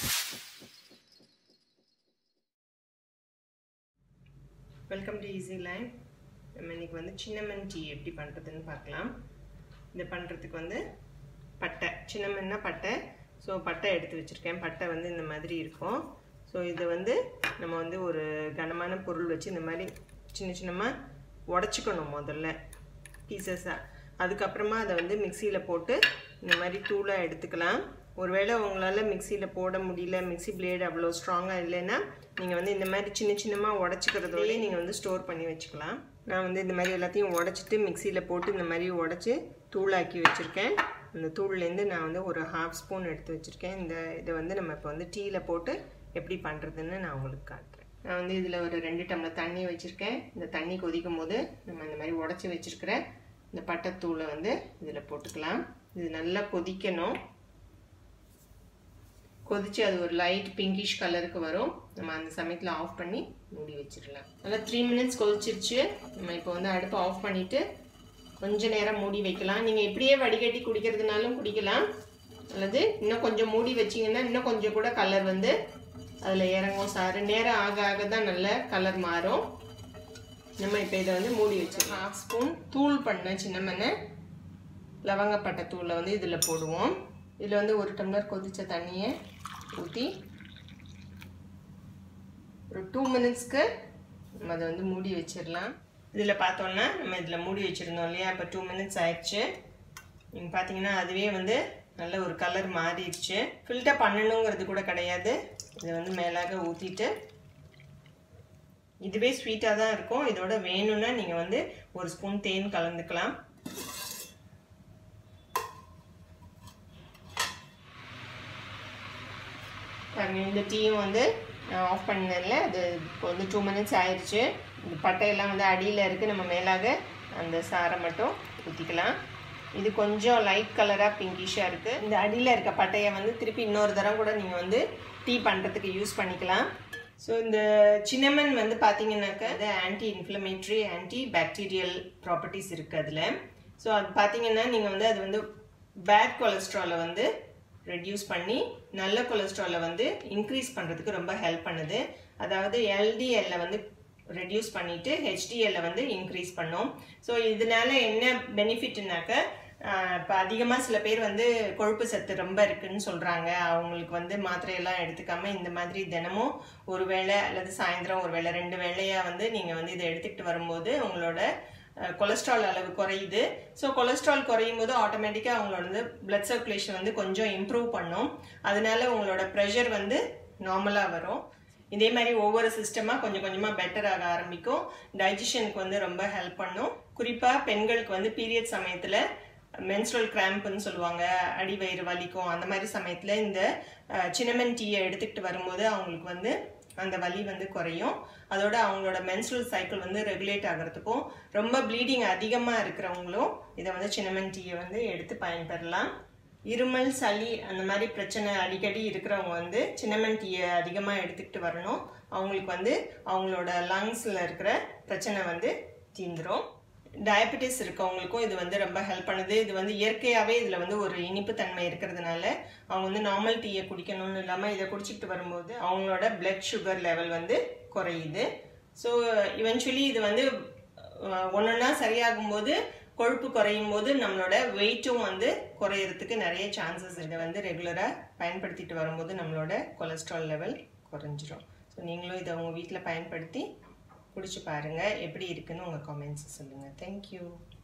welcome to easy line நம்ம இன்னைக்கு வந்து சின்னமன் டீ எப்படி பண்ணுறதுன்னு பார்க்கலாம் இது பண்ணுறதுக்கு வந்து பட்டை சின்னமன்னா பட்டை ஸோ பட்டை எடுத்து வச்சுருக்கேன் பட்டை வந்து இந்த மாதிரி இருக்கும் ஸோ இது வந்து நம்ம வந்து ஒரு கனமான பொருள் வச்சு இந்த மாதிரி சின்ன சின்னமாக உடச்சிக்கணும் முதல்ல பீசஸாக அதுக்கப்புறமா அதை வந்து மிக்சியில் போட்டு இந்த மாதிரி தூளாக எடுத்துக்கலாம் ஒருவேளை உங்களால் மிக்சியில் போட முடியல மிக்சி பிளேடு அவ்வளோ ஸ்ட்ராங்காக இல்லைன்னா நீங்கள் வந்து இந்த மாதிரி சின்ன சின்னமாக உடச்சிக்கிறதோடய நீங்கள் வந்து ஸ்டோர் பண்ணி வச்சுக்கலாம் நான் வந்து இந்த மாதிரி எல்லாத்தையும் உடச்சிட்டு மிக்சியில் போட்டு இந்த மாதிரி உடச்சி தூளாக்கி வச்சுருக்கேன் அந்த தூள்லேருந்து நான் வந்து ஒரு ஹாஃப் ஸ்பூன் எடுத்து வச்சுருக்கேன் இந்த இதை வந்து நம்ம இப்போ வந்து டீயில் போட்டு எப்படி பண்ணுறதுன்னு நான் உங்களுக்கு காட்டுறேன் நான் வந்து இதில் ஒரு ரெண்டு டம்ளர் தண்ணி வச்சுருக்கேன் இந்த தண்ணி கொதிக்கும் போது நம்ம இந்த மாதிரி உடச்சி வச்சுருக்கிற இந்த பட்டைத்தூளை வந்து இதில் போட்டுக்கலாம் இது நல்லா கொதிக்கணும் கொதிச்சு அது ஒரு லைட் பிங்கிஷ் கலருக்கு வரும் நம்ம அந்த சமயத்தில் ஆஃப் பண்ணி மூடி வச்சிடலாம் நல்லா த்ரீ மினிட்ஸ் கொதிச்சிருச்சு நம்ம இப்போ வந்து அடுப்பை ஆஃப் பண்ணிவிட்டு கொஞ்ச நேரம் மூடி வைக்கலாம் நீங்கள் இப்படியே வடிகட்டி குடிக்கிறதுனாலும் குடிக்கலாம் அல்லது இன்னும் கொஞ்சம் மூடி வச்சிங்கன்னா இன்னும் கொஞ்சம் கூட கலர் வந்து அதில் இறங்கும் சாறு நேரம் ஆக ஆக தான் நல்ல கலர் மாறும் நம்ம இப்போ இதை வந்து மூடி வச்சிடலாம் ஹாஃப் ஸ்பூன் தூள் பண்ண சின்னமனை லவங்கப்பட்டை தூளை வந்து இதில் போடுவோம் இதில் வந்து ஒரு டம்ளர் கொதித்த தண்ணியை ஊற்றி ஒரு டூ மினிட்ஸ்க்கு நம்ம அதை வந்து மூடி வச்சிடலாம் இதில் பார்த்தோன்னா நம்ம இதில் மூடி வச்சுருந்தோம் இல்லையா இப்போ டூ மினிட்ஸ் ஆயிடுச்சு நீங்கள் பார்த்தீங்கன்னா அதுவே வந்து நல்ல ஒரு கலர் மாறிடுச்சு ஃபில்டர் பண்ணணுங்கிறது கூட கிடையாது இதை வந்து மேலாக ஊற்றிட்டு இதுவே ஸ்வீட்டாக தான் இருக்கும் இதோட வேணும்னா நீங்கள் வந்து ஒரு ஸ்பூன் தேன் கலந்துக்கலாம் பாருங்க இந்த டீயும் வந்து ஆஃப் பண்ணதில் அது இப்போ வந்து டூ மினிட்ஸ் ஆயிடுச்சு இந்த பட்டையெல்லாம் வந்து அடியில் இருக்குது நம்ம மேலாக அந்த சாரை மட்டும் ஊற்றிக்கலாம் இது கொஞ்சம் லைட் கலராக பிங்கிஷாக இருக்குது இந்த அடியில் இருக்க பட்டையை வந்து திருப்பி இன்னொரு தரம் கூட நீங்கள் வந்து டீ பண்ணுறதுக்கு யூஸ் பண்ணிக்கலாம் ஸோ இந்த சின்னமன் வந்து பார்த்தீங்கன்னாக்கா அது anti inflammatory anti bacterial properties இருக்குது அதில் ஸோ அது பார்த்தீங்கன்னா நீங்கள் வந்து அது வந்து பேட் கொலஸ்ட்ராலை வந்து ரெடியூஸ் பண்ணி நல்ல கொலஸ்ட்ராலை வந்து இன்க்ரீஸ் பண்ணுறதுக்கு ரொம்ப ஹெல்ப் பண்ணுது அதாவது எல்டிஎல்ல வந்து ரெடியூஸ் பண்ணிவிட்டு ஹெச்டிஎல்ல வந்து இன்க்ரீஸ் பண்ணும் ஸோ இதனால என்ன பெனிஃபிட்னாக்க இப்போ அதிகமாக சில பேர் வந்து கொழுப்பு சத்து ரொம்ப இருக்குன்னு சொல்கிறாங்க அவங்களுக்கு வந்து மாத்திரையெல்லாம் எடுத்துக்காம இந்த மாதிரி தினமும் ஒரு வேளை அல்லது சாயந்தரம் ஒரு வேளை ரெண்டு வேளையாக வந்து நீங்கள் வந்து இதை எடுத்துக்கிட்டு வரும்போது உங்களோட கொலஸ்ட்ரால் அளவு குறையுது ஸோ கொலஸ்ட்ரால் குறையும் போது ஆட்டோமேட்டிக்காக அவங்களோட வந்து பிளட் சர்க்குலேஷன் வந்து கொஞ்சம் இம்ப்ரூவ் பண்ணும் அதனால உங்களோட ப்ரெஷர் வந்து நார்மலாக வரும் இதே மாதிரி ஒவ்வொரு சிஸ்டமாக கொஞ்சம் கொஞ்சமாக பெட்டர் ஆக ஆரம்பிக்கும் டைஜஷனுக்கு வந்து ரொம்ப ஹெல்ப் பண்ணும் குறிப்பாக பெண்களுக்கு வந்து பீரியட் சமயத்தில் மென்ஸ்ட்ரல் கிராம்ப்னு சொல்லுவாங்க அடி வயிறு வலிக்கும் அந்த மாதிரி சமயத்தில் இந்த சின்னமன் டீயை எடுத்துக்கிட்டு வரும்போது அவங்களுக்கு வந்து அந்த வலி வந்து குறையும் அதோட அவங்களோட மென்ஸ்ட்ரல் சைக்கிள் வந்து ரெகுலேட் ஆகிறதுக்கும் ரொம்ப ப்ளீடிங் அதிகமாக இருக்கிறவங்களும் இதை வந்து சின்னமன் டீயை வந்து எடுத்து பயன்பெறலாம் இருமல் சளி அந்த மாதிரி பிரச்சனை அடிக்கடி இருக்கிறவங்க வந்து சின்னமன் டீயை அதிகமாக எடுத்துக்கிட்டு வரணும் அவங்களுக்கு வந்து அவங்களோட லங்ஸில் இருக்கிற பிரச்சனை வந்து தீந்துடும் டயபெட்டிஸ் இருக்கவங்களுக்கும் இது வந்து ரொம்ப ஹெல்ப் பண்ணுது இது வந்து இயற்கையாகவே இதில் வந்து ஒரு இனிப்பு தன்மை இருக்கிறதுனால அவங்க வந்து நார்மல் டீயை குடிக்கணும்னு இல்லாமல் இதை குடிச்சிட்டு வரும்போது அவங்களோட பிளட் சுகர் லெவல் வந்து குறையுது ஸோ இவென்ச்சுவலி இது வந்து ஒன்றொன்னா சரியாகும் போது கொழுப்பு குறையும் போது நம்மளோட வெயிட்டும் வந்து குறையிறதுக்கு நிறைய சான்சஸ் இதை வந்து ரெகுலராக பயன்படுத்திட்டு வரும்போது நம்மளோட கொலஸ்ட்ரால் லெவல் குறைஞ்சிரும் ஸோ நீங்களும் இதை உங்கள் வீட்டில் பயன்படுத்தி குடிச்சு பாருங்கள் எப்படி இருக்குன்னு உங்கள் கமெண்ட்ஸ் சொல்லுங்கள் தேங்க்யூ